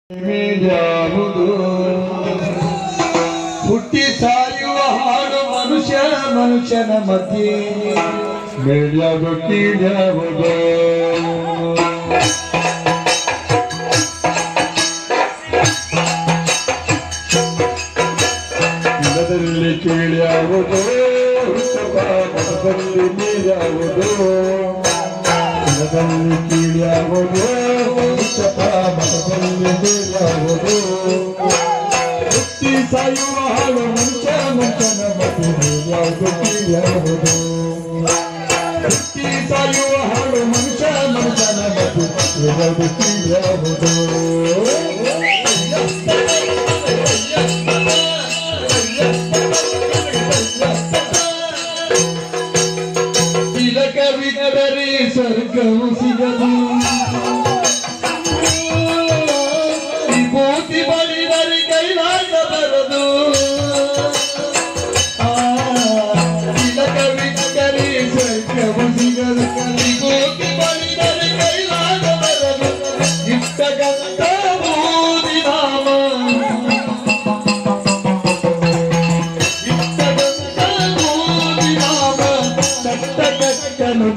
ಯಾವುದು ಹುಟ್ಟಿ ಸಾಯುವ ಹಾಡು ಮನುಷ್ಯ ಮನುಷ್ಯನ ಮಧ್ಯೆ ಬೆಳೆಯದು ಕೀಳ್ಯಾವುದು ನೆಲದಲ್ಲಿ ಕೀಳ್ಯಾವುದು ಹುಟ್ಟುವ ಮನದಲ್ಲಿ ನೀರ್ಯಾವುದು ನೆಲದಲ್ಲಿ ಕೀಳ್ಯಾವುದು ಹುಟ್ಟುವ ಮನದಲ್ಲಿ ನೀರ್ಯಾವುದು ಹುಟ್ಟಿ ಸಾಯುವ ಹಾಳು ಮನುಷ್ಯ ಮನುಷ್ಯನ ಮಧ್ಯೆ ಯಾವುದು ಕೀಳ್ಯಾವುದು ಹುಟ್ಟಿ ಸಾಯುವ ಹಾಳು ಮನುಷ್ಯ ಮನುಷ್ಯನ ಮಧ್ಯೆ ಯಾವುದು ಕೀಳ್ಯಾವುದು ತಿಲಕವಿದ್ದರೆ ಸ್ವರ್ಗವು ಸಿಗದು ವಿಭೂತಿ ಬಳಿದರೆ ಕೈಲಾಸ ಬರದು ಆ, ತಿಲಕವಿದ್ದರೆ ಸ್ವರ್ಗವು ಸಿಗದು ವಿಭೂತಿ ಬಳಿದರೆ ಕೈಲಾಸ ಬರದು ಇಷ್ಟ ಗಂಧ ಬೂದಿ ನಾಮ ಚಟ್ಟಕಟ್ಟನು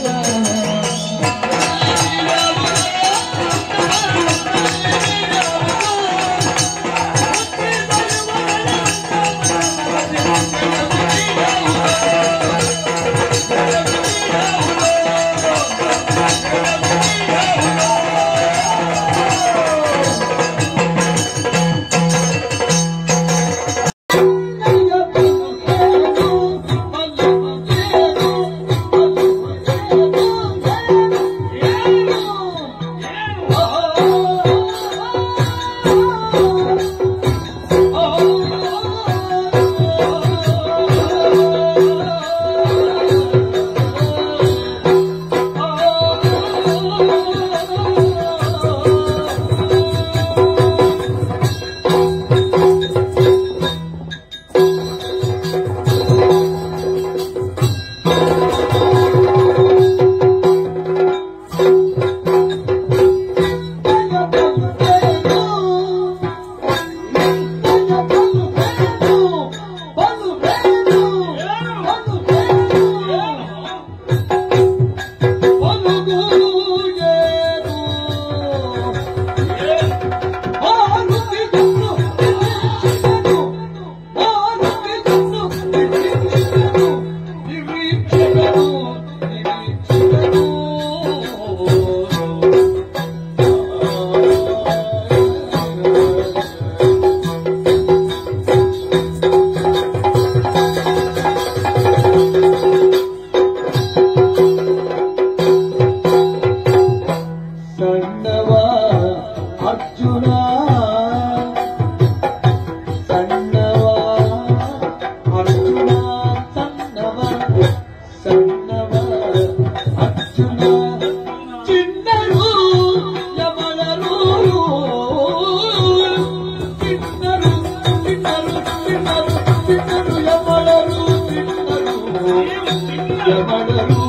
ಸಣ್ಣವ ಅರ್ಜುನ ಸಣ್ಣವ ಅರ್ಜುನ ಸಣ್ಣವ ಸಣ್ಣವ ಅರ್ಜುನ ಚಿನ್ನರು ಯಮನರು ಚಿನ್ನರು ಚಿನ್ನರು ಚಿನ್ನರು ಚಿನ್ನರು ಯಮನರು ಚಿನ್ನರು ಯಮನರು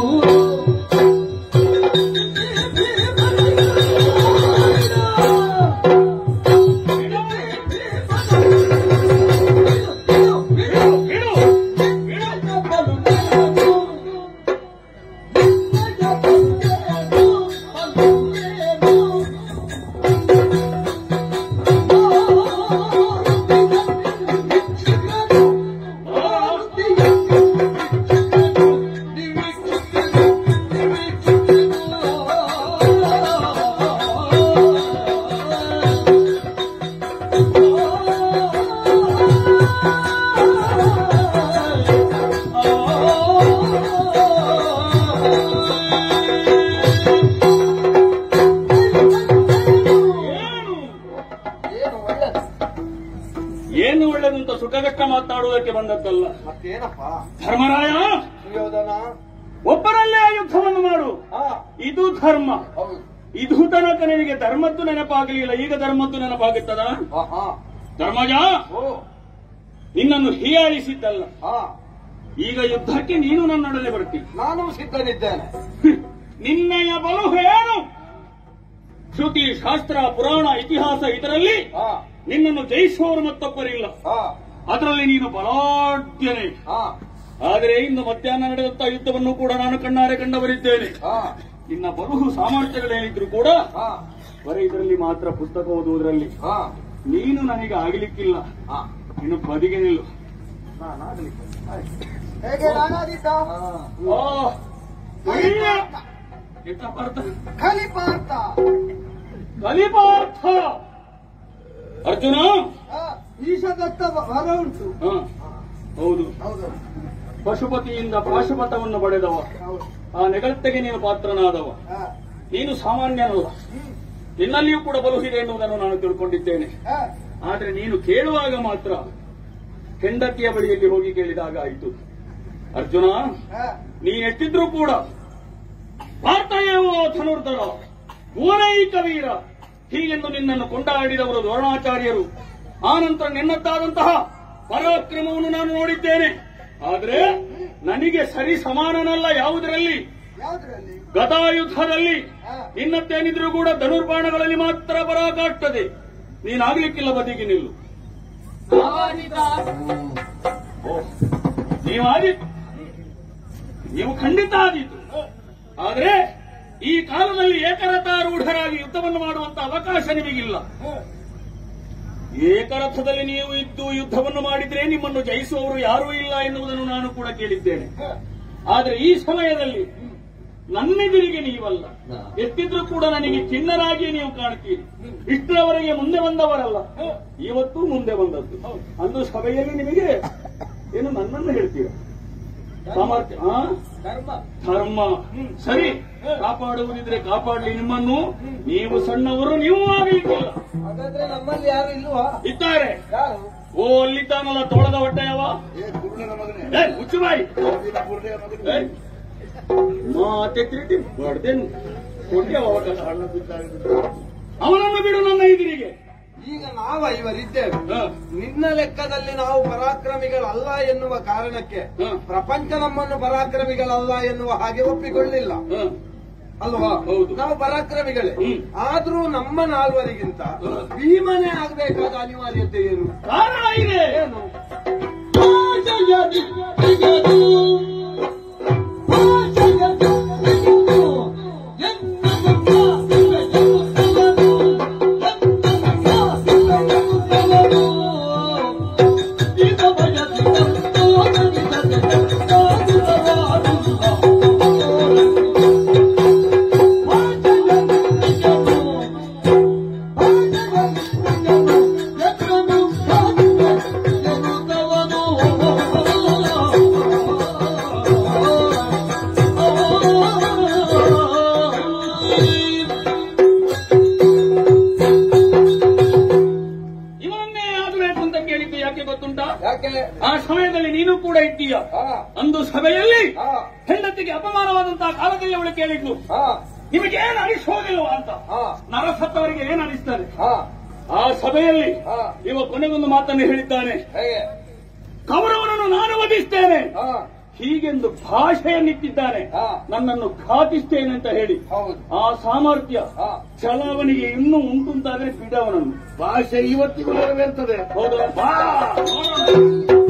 ಏನು ಒಳ್ಳೆದಂತ ಸುಖಗಟ್ಟ ಮಾತನಾಡುವುದಕ್ಕೆ ಬಂದದ್ದಲ್ಲ ಮತ್ತೇನಪ್ಪ ಧರ್ಮರಾಯ ಸುಯೋಧನ ಒಬ್ಬರಲ್ಲೇ ಆ ಯುದ್ಧವನ್ನು ಮಾಡು ಹಾ ಇದು ಧರ್ಮ ಹೌದು ಇದು ತನಕ ನಿನಗೆ ಧರ್ಮದ್ದು ನೆನಪಾಗಲಿಲ್ಲ ಈಗ ಧರ್ಮದ್ದು ನೆನಪಾಗುತ್ತದ ಹಾ ಹಾ ಧರ್ಮಜ ಓ ನಿನ್ನನ್ನು ಹೀಯಾಳಿಸಿದ್ದಲ್ಲ ಹಾ ಈಗ ಯುದ್ಧಕ್ಕೆ ನೀನು ನನ್ನೊಡನೆ ಬರ್ತಿ ನಾನು ಸಿದ್ಧನಿದ್ದೇನೆ ನಿನ್ನಯ ಬಲು ಏನು ಶ್ರುತಿ ಶಾಸ್ತ್ರ ಪುರಾಣ ಇತಿಹಾಸ ಇದರಲ್ಲಿ ಹಾ ನಿನ್ನನ್ನು ಜಯಿಸುವವರು ಮತ್ತೊಬ್ಬರಿಲ್ಲ ಹಾ ಅದರಲ್ಲಿ ನೀನು ಬಲಾಢ್ಯನೇ ಹಾ ಆದರೆ ಇಂದು ಮಧ್ಯಾಹ್ನ ನಡೆದಂತಹ ಯುದ್ಧವನ್ನು ಕೂಡ ನಾನು ಕಣ್ಣಾರೆ ಕಂಡವರಿದ್ದೇನೆ ಹಾ ಇನ್ನ ಬರುಹು ಸಾಮರ್ಥ್ಯಗಳೇನಿದ್ರು ಕೂಡ ಹಾ ಬರೀ ಇದರಲ್ಲಿ ಮಾತ್ರ ಪುಸ್ತಕ ಓದುವುದರಲ್ಲಿ ಹಾ ನೀನು ನನಗೆ ಆಗಲಿಕ್ಕಿಲ್ಲ ಹಾ ಇನ್ನು ಬದಿಗೆ ನಿಲ್ಲು ಹೇಗೆ ನಾನಾದಿದ್ದ ಓ, ಒಳ್ಳೆಯ ಎಂತ ಪಾರ್ಥ? ಕಲಿಪಾರ್ಥ ಕಲಿಪಾರ್ಥ ಅರ್ಜುನ ಈಶದತ್ತ ವರ ಉಂಟು ಹ, ಹೌದು ಹೌದು ಪಶುಪತಿಯಿಂದ ಪಾಶುಪತವನ್ನು ಪಡೆದವ ಹೌದು ಆ ನೆಗಳ್ತೆಗೆ ನೀನು ಪಾತ್ರನಾದವ ಹಾ ನೀನು ಸಾಮಾನ್ಯನಲ್ಲ ನಿನ್ನಲ್ಲಿಯೂ ಕೂಡ ಬಲುಹಿದೆ ಎನ್ನುವುದನ್ನು ನಾನು ತಿಳ್ಕೊಂಡಿದ್ದೇನೆ ಹಾ ಆದ್ರೆ ನೀನು ಕೇಳುವಾಗ ಮಾತ್ರ ಹೆಂಡತಿಯ ಬಳಿಯಲ್ಲಿ ಹೋಗಿ ಕೇಳಿದಾಗ ಆಯಿತು ಅರ್ಜುನ ಹಾ ನೀನೆಟ್ಟಿದ್ರೂ ಕೂಡ ಪಾರ್ಥಯೇವೋ ಧನುರ್ಧರ ಭುವನೈಕ ವೀರ ಹೀಗೆಂದು ನಿನ್ನನ್ನು ಕೊಂಡಾಡಿದವರು ದ್ರೋಣಾಚಾರ್ಯರು ಆನಂತರ ನಿನ್ನದ್ದಾದಂತಹ ಪರಾಕ್ರಮವನ್ನು ನಾನು ನೋಡಿದ್ದೇನೆ ಆದ್ರೆ ನನಗೆ ಸರಿ ಸಮಾನನಲ್ಲ ಯಾವುದರಲ್ಲಿ ಯಾವ್ದ್ರಲ್ಲಿ ಗದಾಯುದ್ಧದಲ್ಲಿ ಹಾ. ನಿನ್ನದ್ದೇನಿದ್ರೂ ಕೂಡ ಧನುರ್ಬಾಣಗಳಲ್ಲಿ ಮಾತ್ರ ಪರಾಕಾಗ್ತದೆ ನೀನಾಗ್ಲಿಕ್ಕಿಲ್ಲ ಬದಿಗೆ ನಿಲ್ಲು ಓ, ನೀವಾದೀತು ನೀವು ಖಂಡಿತ ಆದೀತು ಆದ್ರೆ ಈ ಕಾಲದಲ್ಲಿ ಏಕರಥಾರೂಢರಾಗಿ ಯುದ್ಧವನ್ನು ಮಾಡುವಂತ ಅವಕಾಶ ನಿಮಗಿಲ್ಲ ಏಕರಥದಲ್ಲಿ ನೀವು ಇದ್ದು ಯುದ್ಧವನ್ನು ಮಾಡಿದ್ರೆ ನಿಮ್ಮನ್ನು ಜಯಿಸುವವರು ಯಾರೂ ಇಲ್ಲ ಎನ್ನುವುದನ್ನು ನಾನು ಕೂಡ ಕೇಳಿದ್ದೇನೆ ಆದ್ರೆ ಈ ಸಮಯದಲ್ಲಿ ನನ್ನೆದುರಿಗೆ ನೀವಲ್ಲ ಎಷ್ಟಿದ್ರೂ ಕೂಡ ನನಗೆ ಚಿನ್ನರಾಗಿಯೇ ನೀವು ಕಾಣ್ತೀರಿ ಇಷ್ಟರವರೆಗೆ ಮುಂದೆ ಬಂದವರಲ್ಲ ಇವತ್ತು ಮುಂದೆ ಬಂದದ್ದು ಅಂದು ಸಭೆಯಲ್ಲಿ ನಿಮಗೆ ಏನು ನನ್ನನ್ನು ಹೇಳ್ತೀರಾ ಸಾಮರ್ಥ್ಯ ಆ? ಧರ್ಮ ಧರ್ಮ ಸರಿ ಕಾಪಾಡುವುದಿದ್ರೆ ಕಾಪಾಡಲಿ ನಿಮ್ಮನ್ನು ನೀವು ಸಣ್ಣವರು ನೀವು ಆಗಲಿಕ್ಕಿಲ್ಲ ಹಾಗಾದ್ರೆ ನಮ್ಮಲ್ಲಿ ಯಾರು ಇಲ್ವಾ ಇದ್ದಾರೆ ಯಾರು ಓ ಅಲ್ಲಿದ್ದಾನಲ್ಲ ತೋಳದ ಹೊಟ್ಟೆಯವ ಏ ಮುಚ್ಚುಬಾಯಿ ಏ, ಮಾತೆ ತಿರುಗಿ ಬಡ್ದೇನು ಕೊಡ್ತೇವ ಅವಕಾಶ ಅವನನ್ನು ಬಿಡು ನನ್ನ ಎದುರಿಗೆ ಈಗ ನಾವು ಐವರಿದ್ದೇವೆ ಹ, ನಿನ್ನ ಲೆಕ್ಕದಲ್ಲಿ ನಾವು ಪರಾಕ್ರಮಿಗಳಲ್ಲ ಎನ್ನುವ ಕಾರಣಕ್ಕೆ ಹ, ಪ್ರಪಂಚ ನಮ್ಮನ್ನು ಪರಾಕ್ರಮಿಗಳಲ್ಲ ಎನ್ನುವ ಹಾಗೆ ಒಪ್ಪಿಕೊಳ್ಳಿಲ್ಲ ಹ. ಅಲ್ವಾ ಹೌದು. ನಾವು ಪರಾಕ್ರಮಿಗಳೇ ಹ್ಮ್. ಆದ್ರೂ ನಮ್ಮ ನಾಲ್ವರಿಗಿಂತ ಹ. ಭೀಮನೇ ಆಗ್ಬೇಕಾದ ಅನಿವಾರ್ಯತೆ ಏನು ಕಾರಣ ಇದೆ ಏನು ಇವನನ್ನೇ ಆಗಬೇಕು ಅಂತ ಕೇಳಿದ್ದು ಯಾಕೆ ಗೊತ್ತುಂಟಾ ಯಾಕೆ ಆ ಸಮಯದಲ್ಲಿ ನೀನು ಕೂಡ ಇದ್ದೀಯ ಹಾ ಅಂದು ಸಭೆಯಲ್ಲಿ ಹಾ ಹೆಂಡತಿಗೆ ಅಪಮಾನವಾದಂತಹ ಕಾಲದಲ್ಲಿ ಅವಳು ಕೇಳಿದ್ಲು ಹಾ ನಿಮಗೇನು ಅನಿಸೋದಿಲ್ವಾ ಅಂತ ಹಾ ನರಸತ್ತವರಿಗೆ ಏನು ಅನಿಸ್ತಾರೆ ಹಾ ಆ ಸಭೆಯಲ್ಲಿ ಹಾ ಇವ ಕೊನೆಗೊಂದು ಮಾತನ್ನು ಹೇಳಿದ್ದಾನೆ ಹೇಗೆ ಕೌರವನನ್ನು ನಾನು ವಧಿಸ್ತೇನೆ ಹಾ ಹೀಗೆಂದು ಭಾಷೆಯನ್ನಿಟ್ಟಿದ್ದಾನೆ ಹಾ. ನನ್ನನ್ನು ಘಾತಿಸ್ತೇನೆ ಅಂತ ಹೇಳಿ ಹೌದು ಆ ಸಾಮರ್ಥ್ಯ ಹಾ ಚಲಾವಣೆಗೆ ಇನ್ನೂ ಉಂಟುಂಟಾದ್ರೆ ಬಿಡವನನ್ನು ಭಾಷೆ ಇವತ್ತಿಗೂ ನೆರವೇರ್ತದೆ ಹೌದಾ ಬಾ ನೋಡೋಣ.